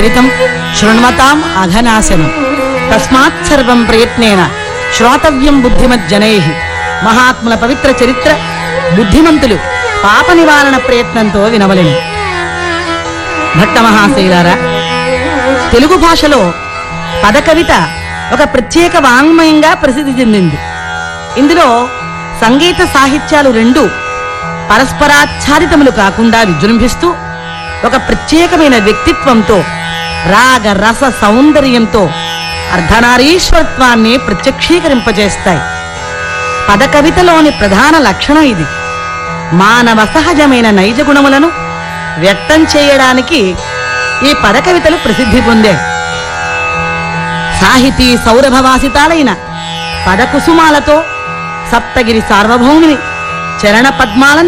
చరితం శృణ్వతాం అఘనాశనం తస్మాత్ సర్వం ప్రయత్నేన శ్రోతవ్యం బుద్ధిమజ్జనై మహాత్ముల పవిత్ర చరిత్ర బుద్ధిమంతులు పాప నివారణ ప్రయత్నంతో వినవలెను భక్త మహాశైలారా తెలుగు భాషలో పదకవిత ఒక ప్రత్యేక వాంగ్మయంగా ప్రసిద్ధి చెందింది ఇందులో సంగీత సాహిత్యాలు రెండు పరస్పరాచ్ఛాదితములు కాకుండా విజృంభిస్తూ ఒక ప్రత్యేకమైన వ్యక్తిత్వంతో రాగ రస సౌందర్యంతో అర్ధనారీశ్వరత్వాన్ని ప్రత్యక్షీకరింపజేస్తాయి పదకవితలోని ప్రధాన లక్షణం ఇది మానవ సహజమైన నైజ గుణములను వ్యక్తం చేయడానికి ఈ పదకవితలు ప్రసిద్ధి పొందాయి సాహితీ సౌరభవాసితాలైన పదకుసుమాలతో సప్తగిరి సార్వభౌమిని చరణ పద్మాలను